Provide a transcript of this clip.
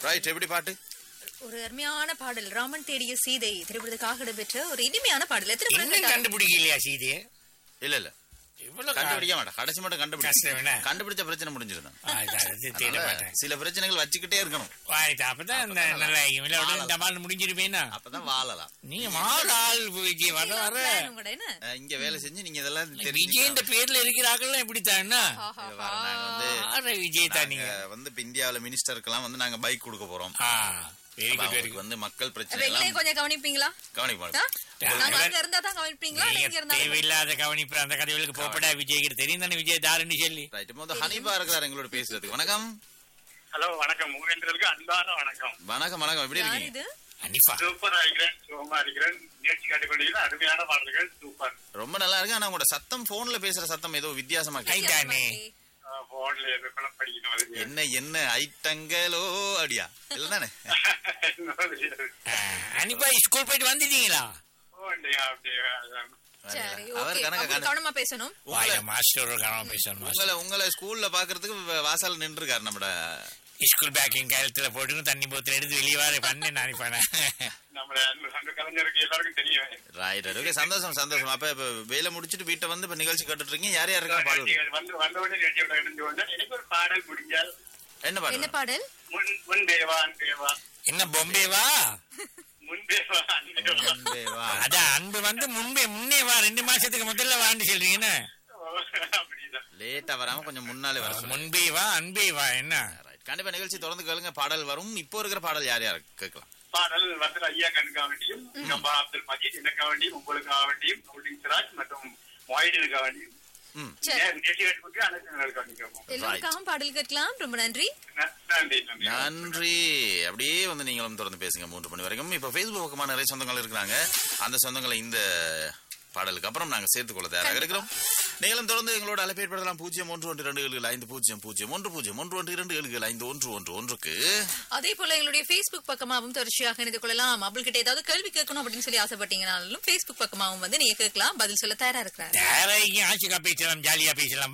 Right எப்படி பாட்டு ஒரு அருமையான பாடல் ராமன் தேடிய சீதை திரைப்படத்துக்காக இடம்பெற்ற ஒரு இனிமையான பாடல் எத்தனை இன்னும் படங்கள் கண்டுபிடிக்கலையா சீதையே இல்ல இல்ல இவ்வளவு கண்டுபிடிக்க மாட்டேன் கடைசி மட்டும் கஷ்டம் என்ன? கண்டுபிடிச்சு கண்டுபிடிச்ச பிரச்சனை முடிஞ்சிருந்தோம் ஆ, இது- இது தேட அதனால மாட்டேன் சில பிரச்சனைகள் வச்சுக்கிட்டே இருக்கணும் வாய்ட்டு அப்பதான் இந்த நல்லா இருக்கும். இல்ல உடனே இந்த மாதிரி முடிஞ்சிருப்பேனா அப்பதான் வாழலாம் நீங்க மாறு ஆள் விஜய் வர வர plan உங்களோட என்ன அஹ் இங்க வேலை செஞ்சு நீங்க இதெல்லாம் விஜய் இந்த பேர்ல இருக்கிறார்கள் இப்படித்தான் ஆஹா. நாங்க வந்து ஆற விஜய் தான் நீங்க நாங்க வந்து இப்ப இந்தியாவுல மினிஸ்டருக்கெல்லாம் வந்து நாங்க பைக் கொடுக்க போறோம் ஆ வெரி குட் வெரி அவங்களுக்கு குட் வந்து மக்கள் பிரச்சனை அப்ப எங்களையும் எல்லாம் கொஞ்சம் கவனிப்பீங்களா கவனிப்பாங்க ஆ? நாங்க அங்க இருந்தா தான் கவனிப்பீங்களா இல்ல இங்க இருந்தா தேவையில்லாத கவனிப்பு அந்த கதைகளுக்கு போப்படா விஜய்க்கு தெரியும் தானே விஜய் தாருன்னு சொல்லி ரைட் முதல் ஹனிபா இருக்கிறார் எங்களோட பேசுறதுக்கு வணக்கம் ஹலோ வணக்கம் மூவேந்தருக்கு அன்பான வணக்கம் வணக்கம் வணக்கம் எப்படி யார் இருக்கீங்க இது கண்டிப்பா சூப்பரா இருக்கிறேன் சுகமா இருக்கிறேன் முயற்சி காட்டிக்கொண்டீங்க அருமையான பாடல்கள் சூப்பர் ரொம்ப நல்லா இருக்கு ஆனா உங்களோட சத்தம் போன்ல பேசுற சத்தம் ஏதோ வித்தியாசமா ஐ கேக்குது. தானே போன்ல எதுக்குள்ள படிக்கணும் அதுக்கு என்ன என்ன ஐட்டங்களோ அப்படியா இல்லதானே ஆ, அனிப்பா ஸ்கூல் போயிட்டு வந்துட்டீங்களா போன்லையா அப்படியே அதான். சரி அவர் ஓகே கணக்க அப்ப கணக்கு கவனமா பேசணும் வாய மாஸ்டர் கவனம் பேசணும் மாஸ்டர் உங்களை உங்களை ஸ்கூல்ல பாக்குறதுக்கு வ- வாசல்ல நின்று இருக்காரு நம்மட ஸ்கூல் பேக்கிங் கழுத்துல போட்டு தண்ணி போத்துல எடுத்து வெளியே வர பண்ணேன் அனுப்பானே நம்மள அந்த அந்த கலைஞருக்கு எல்லாருக்கும் தெரியும் ரைட் ஓகே சந்தோஷம் சந்தோஷம் அப்ப இப்ப வேலை முடிச்சிட்டு வீட்டை வந்து இப்ப நிகழ்ச்சி கேட்டுட்டு இருக்கீங்க யார் யார் இருக்கா பாடல் நீங்கள் வந்து வந்த உடனே ரேடியோட இணைந்து கொண்டு எனக்கு ஒரு பாடல் முடிஞ்சால் என்ன என்ன பாடல் பாடல் முன் முன் தேவா அன்பேவா என்ன பொம்பேவா முன் தேவா அன்பேவா அன்பே வா. அதான் அன்பு வந்து முன்பே முன்னே வா ரெண்டு மாசத்துக்கு முதல்ல வான்னு சொல்றீங்கன்னு அப்படிதான் லேட்டா வராம கொஞ்சம் முன்னாலே வர சொல்லுங்க. முன்பே வா அன்பே வா என்ன Right. கண்டிப்பா நிகழ்ச்சி தொடர்ந்து கேளுங்க பாடல் வரும் இப்போ இருக்கிற பாடல் யார் யார் கேட்கலாம் பாடல் வந்து ஐயா கண்ணுக்காக வேண்டியும் கம்பா அப்துல் மஜீத் எனக்காக வேண்டியும் உங்களுக்காக வேண்டியும் நூலின் சிராஜ் மற்றும் மொய்டனுக்காக வேண்டியும் ம் நேர் நிகழ்ச்சி கேட்டுக்கொண்டு அனைத்து நேர்களுக்கு வேண்டிக்கிறோம் எல்லோருக்காகவும் பாடல் கேட்கலாம் ரொம்ப நன்றி நன்றி நன்றி நன்றி அப்படியே வந்து நீங்களும் தொடர்ந்து பேசுங்க மூன்று மணி வரைக்கும் இப்ப Facebook பக்கமா நிறைய சொந்தங்கள் இருக்கிறாங்க அந்த சொந்தங்களை இந்த பாடலுக்கு அப்புறம் நாங்க சேர்த்துக் கொள்ள தயாராக இருக்கிறோம் நீங்களும் தொடர்ந்து எங்களோட அழைப்பு ஏற்படுத்தலாம் பூஜ்ஜியம் ஒன்று ஒன்று இரண்டு ஏழு ஐந்து பூஜ்ஜியம் பூஜ்ஜியம் ஒன்று பூஜ்ஜியம் ஒன்று ஒன்று இரண்டு ஏழு ஐந்து ஒன்று ஒன்று ஒன்றுக்கு அதே போல எங்களுடைய Facebook பக்கமாகவும் தொடர்ச்சியாக இணைந்து கொள்ளலாம் அவள்கிட்ட ஏதாவது கேள்வி கேட்கணும் அப்படின்னு சொல்லி ஆசைப்பட்டீங்கனாலும் Facebook பக்கமாகவும் வந்து நீங்க கேட்கலாம் பதில் சொல்ல தயாரா இருக்கிறாங்க யாரையும் ஆட்சிக்கா பேசலாம் ஜாலியா பேசலாம்